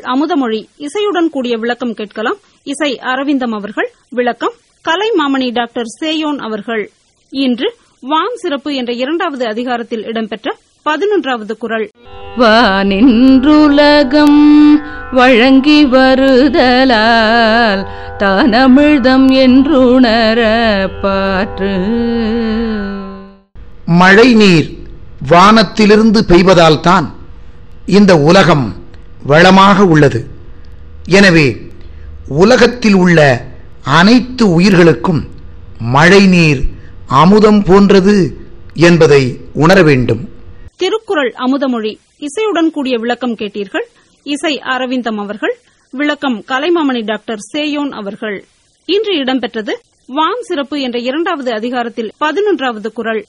அமுதமொழி இசையுடன் கூடிய விளக்கம் கேட்கலாம் இசை அரவிந்தம் அவர்கள் விளக்கம் கலை மாமணி டாக்டர் சேயோன் அவர்கள் இன்று வான் சிறப்பு என்ற இரண்டாவது அதிகாரத்தில் இடம்பெற்ற பதினொன்றாவது குரல் வானின்றுலகம் வழங்கி வருதலால் தானமிழ்தம் என்றுணர பாற்று மழை நீர் வானத்திலிருந்து பெய்வதால்தான் இந்த உலகம் வளமாக உள்ளது எனவே உலகத்தில் உள்ள அனைத்து உயிர்களுக்கும் மழை நீர் அமுதம் போன்றது என்பதை உணர வேண்டும் திருக்குறள் அமுதமொழி இசையுடன் கூடிய விளக்கம் கேட்டீர்கள் இசை அரவிந்தம் அவர்கள் விளக்கம் கலைமாமணி டாக்டர் சேயோன் அவர்கள் இன்று இடம்பெற்றது வான் சிறப்பு என்ற இரண்டாவது அதிகாரத்தில் பதினொன்றாவது குரல்